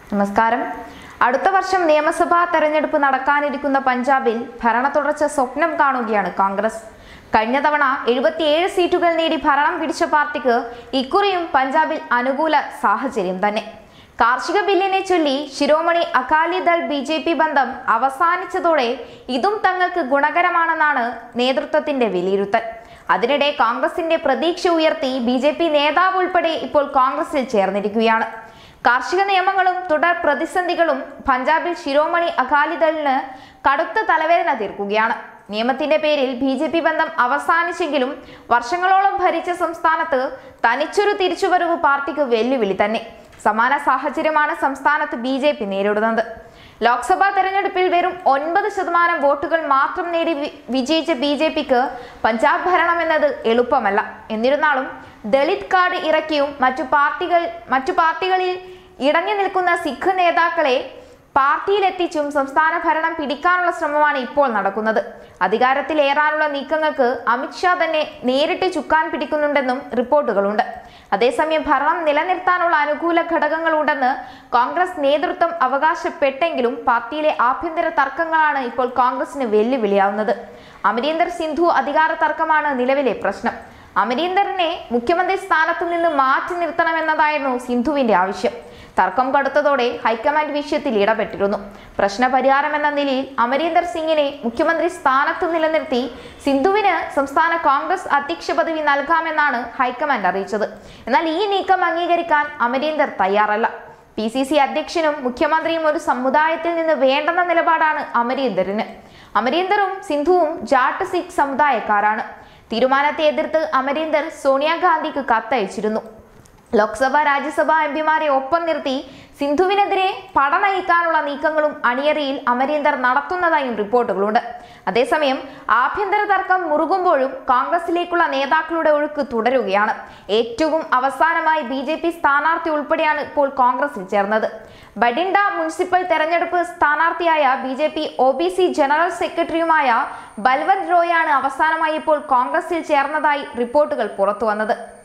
നമസ്കാരം അടുത്ത വർഷം നിയമസഭാ തെരഞ്ഞെടുപ്പ് നടക്കാനിരിക്കുന്ന പഞ്ചാബിൽ ഭരണ തുടർച്ച സ്വപ്നം കാണുകയാണ് കോൺഗ്രസ് കഴിഞ്ഞ തവണ എഴുപത്തിയേഴ് സീറ്റുകൾ നേടി ഭരണം പിടിച്ച പാർട്ടിക്ക് ഇക്കുറിയും പഞ്ചാബിൽ അനുകൂല സാഹചര്യം തന്നെ കാർഷിക ബില്ലിനെ ചൊല്ലി Shiromani Akali Dal B J P ബന്ധം അവസാനിച്ചതോടെ ഇതും തങ്ങൾക്ക് ഗുണകരമാണെന്നാണ് നേതൃത്വത്തിന്റെ വിലയിരുത്തൽ അതിനിടെ കോൺഗ്രസിന്റെ പ്രതീക്ഷ ഉയർത്തി ബി ജെ പി നേതാവ് ഉൾപ്പെടെ ഇപ്പോൾ കോൺഗ്രസിൽ ചേർന്നിരിക്കുകയാണ് കാർഷിക നിയമങ്ങളും തുടർ പ്രതിസന്ധികളും പഞ്ചാബിൽ ശിരോമണി അകാലിദളിന് കടുത്ത തലവേദന തീർക്കുകയാണ് നിയമത്തിന്റെ പേരിൽ ബി ജെ പി ബന്ധം അവസാനിച്ചെങ്കിലും വർഷങ്ങളോളം ഭരിച്ച സംസ്ഥാനത്ത് തനിച്ചൊരു തിരിച്ചുവരവ് പാർട്ടിക്ക് വെല്ലുവിളി തന്നെ സമാന സാഹചര്യമാണ് സംസ്ഥാനത്ത് ബി ജെ പി നേരിടുന്നത് ലോക്സഭാ തെരഞ്ഞെടുപ്പിൽ വെറും ഒൻപത് ശതമാനം വോട്ടുകൾ മാത്രം നേടി വി- വിജയിച്ച ബി ജെ പിക്ക് പഞ്ചാബ് ഭരണം എന്നത് എളുപ്പമല്ല എന്നിരുന്നാലും ദളിത് കാർഡ് ഇറക്കിയും മറ്റു പാർട്ടികൾ മറ്റു പാർട്ടികളിൽ ഇടഞ്ഞു നിൽക്കുന്ന സിഖ് നേതാക്കളെ പാർട്ടിയിലെത്തിച്ചും സംസ്ഥാന ഭരണം പിടിക്കാനുള്ള ശ്രമമാണ് ഇപ്പോൾ നടക്കുന്നത് അധികാരത്തിലേറാനുള്ള നീക്കങ്ങൾക്ക് അമിത്ഷാ തന്നെ നേരിട്ട് ചുക്കാൻ പിടിക്കുന്നുണ്ടെന്നും റിപ്പോർട്ടുകളുണ്ട് അതേസമയം ഭരണം നിലനിർത്താനുള്ള അനുകൂല ഘടകങ്ങളുണ്ടെന്ന് കോൺഗ്രസ് നേതൃത്വം അവകാശപ്പെട്ടെങ്കിലും പാർട്ടിയിലെ ആഭ്യന്തര തർക്കങ്ങളാണ് ഇപ്പോൾ കോൺഗ്രസിന് വെല്ലുവിളിയാവുന്നത് അമരീന്ദർ സിന്ധു അധികാര തർക്കമാണ് നിലവിലെ പ്രശ്നം അമരീന്ദറിനെ മുഖ്യമന്ത്രി സ്ഥാനത്ത് നിന്ന് മാറ്റി നിർത്തണമെന്നതായിരുന്നു സിന്ധുവിന്റെ ആവശ്യം തർക്കം കടുത്തതോടെ ഹൈക്കമാൻഡ് വിഷയത്തിൽ ഇടപെട്ടിരുന്നു പ്രശ്നപരിഹാരം എന്ന നിലയിൽ അമരീന്ദർ സിംഗിനെ മുഖ്യമന്ത്രി സ്ഥാനത്ത് നിലനിർത്തി സിന്ധുവിന് സംസ്ഥാന കോൺഗ്രസ് അധ്യക്ഷ പദവി നൽകാമെന്നാണ് ഹൈക്കമാൻഡ് അറിയിച്ചത് എന്നാൽ ഈ നീക്കം അംഗീകരിക്കാൻ അമരീന്ദർ തയ്യാറല്ല പി സി സി അധ്യക്ഷനും മുഖ്യമന്ത്രിയും ഒരു സമുദായത്തിൽ നിന്ന് വേണ്ടെന്ന നിലപാടാണ് അമരീന്ദറിന് അമരീന്ദറും സിന്ധുവും ജാട്ട് സിഖ് സമുദായക്കാരാണ് തീരുമാനത്തെ എതിർത്ത് അമരീന്ദർ സോണിയാഗാന്ധിക്ക് കത്തയച്ചിരുന്നു ലോക്സഭ രാജ്യസഭ എം പിമാരെ ഒപ്പം നിർത്തി സിന്ധുവിനെതിരെ പട നയിക്കാനുള്ള നീക്കങ്ങളും അണിയറിയിൽ അമരീന്ദർ നടത്തുന്നതായും റിപ്പോർട്ടുകളുണ്ട് അതേസമയം ആഭ്യന്തര തർക്കം മുറുകുമ്പോഴും കോൺഗ്രസിലേക്കുള്ള നേതാക്കളുടെ ഒഴുക്ക് തുടരുകയാണ് ഏറ്റവും അവസാനമായി ബി ജെ പി സ്ഥാനാർത്ഥി ഉൾപ്പെടെയാണ് ഇപ്പോൾ കോൺഗ്രസിൽ ചേർന്നത് ബഡിണ്ട മുനിസിപ്പൽ തെരഞ്ഞെടുപ്പ് സ്ഥാനാർത്ഥിയായ B J P O B C general സെക്രട്ടറിയുമായ ബൽവന്ത് റോയാണ് അവസാനമായി ഇപ്പോൾ കോൺഗ്രസിൽ ചേർന്നതായി റിപ്പോർട്ടുകൾ പുറത്തുവന്നത്